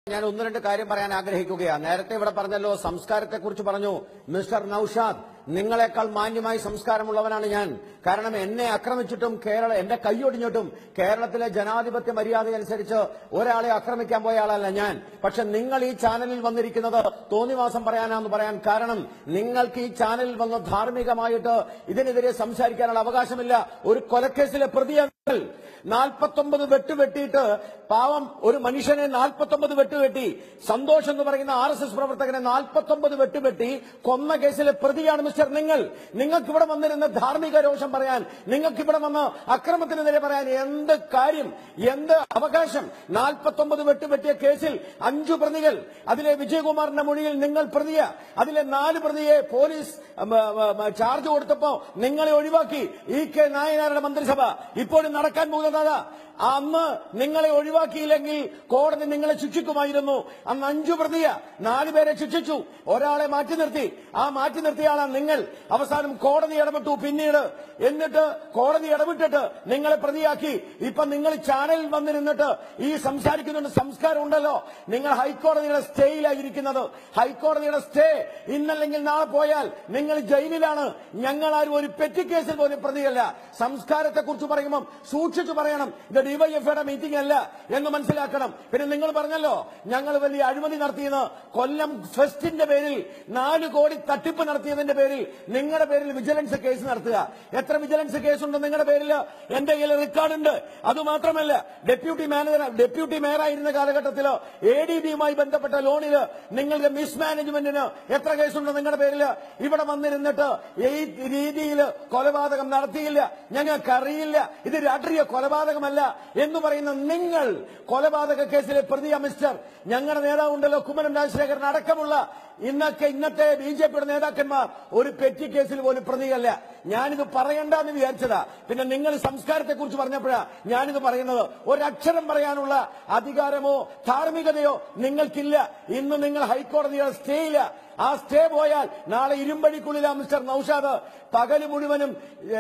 ഞാൻ ഒന്ന് രണ്ട് കാര്യം പറയാൻ ആഗ്രഹിക്കുകയാണ് നേരത്തെ ഇവിടെ പറഞ്ഞല്ലോ സംസ്കാരത്തെക്കുറിച്ച് പറഞ്ഞു മിസ്റ്റർ നൌഷാദ് നിങ്ങളെക്കാൾ മാന്യമായി സംസ്കാരമുള്ളവനാണ് ഞാൻ കാരണം എന്നെ ആക്രമിച്ചിട്ടും കേരള എന്റെ കൈയൊടിഞ്ഞിട്ടും കേരളത്തിലെ ജനാധിപത്യ മര്യാദ അനുസരിച്ച് ഒരാളെ ആക്രമിക്കാൻ പോയ ആളല്ല ഞാൻ പക്ഷെ നിങ്ങൾ ഈ ചാനലിൽ വന്നിരിക്കുന്നത് തോന്നിവാസം പറയാനാന്ന് പറയാൻ കാരണം നിങ്ങൾക്ക് ഈ ചാനലിൽ വന്ന് ധാർമ്മികമായിട്ട് ഇതിനെതിരെ സംസാരിക്കാനുള്ള അവകാശമില്ല ഒരു കൊലക്കേസിലെ പ്രതിയാണ് നാൽപ്പത്തൊമ്പത് വെട്ടുവെട്ടിയിട്ട് പാവം ഒരു മനുഷ്യനെ നാൽപ്പത്തൊമ്പത് വെട്ടുവെട്ടി സന്തോഷ് എന്ന് പറയുന്ന ആർ എസ് എസ് പ്രവർത്തകനെ നാൽപ്പത്തൊമ്പത് വെട്ടുവെട്ടി കൊന്ന കേസിലെ പ്രതിയാണ് മിസ്റ്റർ നിങ്ങൾ നിങ്ങൾക്ക് ഇവിടെ വന്നിരുന്ന ധാർമ്മിക രോഷം പറയാൻ നിങ്ങൾക്ക് ഇവിടെ വന്ന് അക്രമത്തിനെതിരെ പറയാൻ എന്ത് കാര്യം എന്ത് അവകാശം നാൽപ്പത്തൊമ്പത് വെട്ടുവെട്ടിയ കേസിൽ അഞ്ചു പ്രതികൾ അതിലെ വിജയകുമാറിന്റെ മൊഴിയിൽ നിങ്ങൾ പ്രതിയ അതിലെ നാല് പ്രതിയെ പോലീസ് ഉം, ഉം, ഉം, ചാർജ് കൊടുത്തപ്പോ നിങ്ങളെ ഒഴിവാക്കി ഇ കെ നായനാരുടെ മന്ത്രിസഭ ഇപ്പോഴും നടക്കാൻ പോകുന്നത് അന്ന് നിങ്ങളെ ഒഴിവാക്കിയില്ലെങ്കിൽ കോടതി നിങ്ങളെ ശിക്ഷിക്കുമായിരുന്നു അന്ന് അഞ്ചു പ്രതിയ നാലുപേരെ ശിക്ഷിച്ചു ഒരാളെ മാറ്റി നിർത്തി ആ മാറ്റി നിർത്തിയ ആളാണ് നിങ്ങൾ അവസാനം കോടതി ഇടപെട്ടു പിന്നീട് എന്നിട്ട് കോടതി ഇടപെട്ടിട്ട് നിങ്ങളെ പ്രതിയാക്കി ഇപ്പൊ നിങ്ങൾ ചാനലിൽ വന്നിരുന്നിട്ട് ഈ സംസാരിക്കുന്നുണ്ട് സംസ്കാരം ഉണ്ടല്ലോ നിങ്ങൾ ഹൈക്കോടതിയുടെ സ്റ്റേയിലായിരിക്കുന്നത് ഹൈക്കോടതിയുടെ സ്റ്റേ ഇന്നല്ലെങ്കിൽ നാളെ പോയാൽ നിങ്ങൾ ജയിലിലാണ് ഞങ്ങൾ ആരും ഒരു പെറ്റി കേസിൽ പോലും പ്രതിയല്ല സംസ്കാരത്തെ കുറിച്ച് പറയുമ്പോൾ സൂക്ഷിച്ചു പറയണം ഇത് ഡിവൈഎഫ്ഐയുടെ മീറ്റിംഗ് അല്ല എന്ന് മനസ്സിലാക്കണം പിന്നെ നിങ്ങൾ പറഞ്ഞല്ലോ ഞങ്ങൾ വലിയ അഴിമതി നടത്തിയെന്ന് കൊല്ലം ഫെസ്റ്റിന്റെ പേരിൽ നാല് കോടി തട്ടിപ്പ് നടത്തിയതിന്റെ പേരിൽ നിങ്ങളുടെ പേരിൽ വിജിലൻസ് കേസ് നടത്തുക എത്ര വിജിലൻസ് കേസുണ്ട് നിങ്ങളുടെ പേരിൽ എന്റെ കയ്യിൽ റെക്കോർഡുണ്ട് അതുമാത്രമല്ല ഡെപ്യൂട്ടി മാനേജർ ഡെപ്യൂട്ടി മേയറായിരുന്ന കാലഘട്ടത്തിൽ എ ഡി ബിയുമായി ബന്ധപ്പെട്ട ലോണില് നിങ്ങളുടെ മിസ്മാനേജ്മെന്റിന് എത്ര കേസുണ്ട് നിങ്ങളുടെ പേരിൽ ഇവിടെ വന്നിരുന്നിട്ട് ഈ രീതിയിൽ കൊലപാതകം നടത്തിയില്ല ഞങ്ങൾക്കറിയില്ല ഇത് രാഷ്ട്രീയ കൊലപാതകമല്ല എന്ന് പറയുന്ന നിങ്ങൾ കൊലപാതക കേസിലെ പ്രതിയ മിസ്റ്റർ ഞങ്ങളുടെ നേതാവുണ്ടല്ലോ കുമ്മനം രാജശേഖരൻ അടക്കമുള്ള ഇന്നൊക്കെ ഇന്നത്തെ ബി ജെ പിയുടെ നേതാക്കന്മാർ ഒരു പെറ്റി കേസിൽ പോലും പ്രതിയല്ല ഞാനിത് പറയണ്ടെന്ന് വിചാരിച്ചതാ പിന്നെ നിങ്ങൾ സംസ്കാരത്തെ കുറിച്ച് പറഞ്ഞപ്പോഴാ ഞാനിത് പറയുന്നത് ഒരക്ഷരം പറയാനുള്ള അധികാരമോ ധാർമ്മികതയോ നിങ്ങൾക്കില്ല ഇന്ന് നിങ്ങൾ ഹൈക്കോടതിയുടെ സ്റ്റേ ഇല്ല ആ സ്റ്റേ പോയാൽ നാളെ ഇരുമ്പടിക്കുള്ളിലാ മിസ്റ്റർ നൌഷാദ് പകല് മുഴുവനും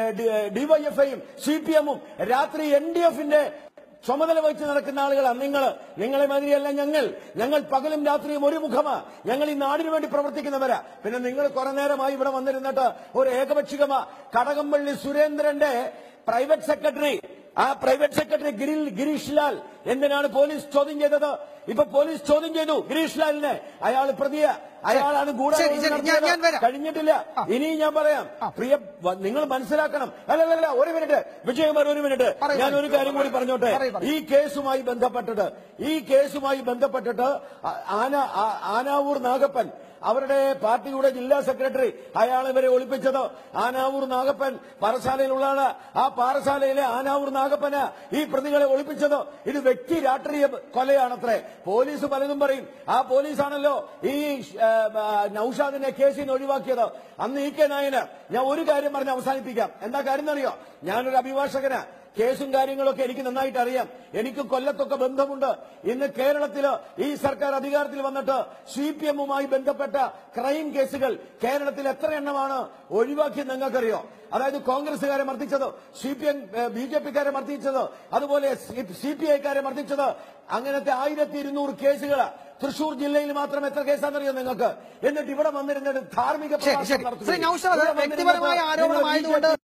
ഡിവൈഎഫ്ഐയും സി പി എമ്മും രാത്രി എൻ ഡി എഫിന്റെ ചുമതല വഹിച്ച് നടക്കുന്ന ആളുകളാണ് നിങ്ങൾ നിങ്ങളെ മാതിരിയല്ല ഞങ്ങൾ ഞങ്ങൾ പകലും രാത്രിയും ഒരു മുഖമാ ഞങ്ങൾ ഈ നാടിനു വേണ്ടി പ്രവർത്തിക്കുന്നവരാ പിന്നെ നിങ്ങൾ കുറെ നേരമായി ഇവിടെ വന്നിരുന്നിട്ട് ഒരു ഏകപക്ഷികമാ കടകംപള്ളി സുരേന്ദ്രന്റെ പ്രൈവറ്റ് സെക്രട്ടറി ആ പ്രൈവറ്റ് സെക്രട്ടറി ഗിരിൽ ഗിരീഷ് ലാൽ എന്തിനാണ് പോലീസ് ചോദ്യം ചെയ്തത് ഇപ്പൊ പോലീസ് ചോദ്യം ചെയ്തു ഗിരീഷ് ലാലിനെ അയാൾ പ്രതിയ അയാളാണ് ശരി, ശരി, ഞാൻ- ഞാൻ വരാം. കഴിഞ്ഞിട്ടില്ല ഇനി ഞാൻ പറയാം പ്രിയ വ- നിങ്ങൾ മനസ്സിലാക്കണം അല്ലല്ല ഒരു മിനിറ്റ് വിജയകുമാർ ഒരു മിനിറ്റ് പറയൂ, ഞാൻ ഒരു കാര്യം കൂടി പറഞ്ഞോട്ടെ പറയൂ, പറയൂ. ഈ കേസുമായി ബന്ധപ്പെട്ടിട്ട് ഈ കേസുമായി ബന്ധപ്പെട്ടിട്ട് ആ- ആന ആ- ആനാവൂർ നാഗപ്പൻ അവരുടെ പാർട്ടിയുടെ ജില്ലാ സെക്രട്ടറി അയാൾ ഇവരെ ഒളിപ്പിച്ചത് ആനാവൂർ നാഗപ്പൻ പാറശാലയിലുള്ളതാണ് ആ പാറശാലയിലെ ആനാവൂർ നാഗപ്പന് ഈ പ്രതികളെ ഒളിപ്പിച്ചത് ഇത് വ്യക്തി രാഷ്ട്രീയ കൊലയാണത്രേ പോലീസ് പലതും പറയും ആ പോലീസാണല്ലോ ഈ ആ, ആ, നൌഷാദിനെ കേസിൽ നിന്ന് ഒഴിവാക്കിയത് അന്ന് ഇ കെ നായന് ഞാൻ ഒരു കാര്യം പറഞ്ഞ് അവസാനിപ്പിക്കാം എന്താ കാര്യം എന്നറിയോ ഞാനൊരു അഭിഭാഷകനാ കേസും കാര്യങ്ങളൊക്കെ എനിക്ക് നന്നായിട്ട് അറിയാം എനിക്ക് കൊല്ലത്തൊക്കെ ബന്ധമുണ്ട് ഇന്ന് കേരളത്തില് ഈ സർക്കാർ അധികാരത്തിൽ വന്നിട്ട് സി പി എമ്മുമായി ബന്ധപ്പെട്ട ക്രൈം കേസുകൾ കേരളത്തിൽ എത്ര എണ്ണമാണ് ഒഴിവാക്കിയത് നിങ്ങൾക്കറിയോ അതായത് കോൺഗ്രസുകാരെ മർദ്ദിച്ചത് C P M B J പിക്കാരെ മർദ്ദിച്ചത് അതുപോലെ സി പി ഐക്കാരെ മർദ്ദിച്ചത് അങ്ങനത്തെ ആയിരത്തി ഇരുന്നൂറ് കേസുകൾ തൃശൂർ ജില്ലയിൽ മാത്രം എത്ര കേസാണെന്നറിയോ നിങ്ങൾക്ക് എന്നിട്ട് ഇവിടെ വന്നിരുന്നിട്ട് ധാർമ്മിക ശരി പ്രഭാഷണം ശരി നടത്തുകയും ശ്രീ നൌഷാദ് ഇവിടെ വന്നിരുന്നിട്ട് വ്യക്തിപരമായ നിങ്ങൾ ആരോപണമായതുകൊണ്ട്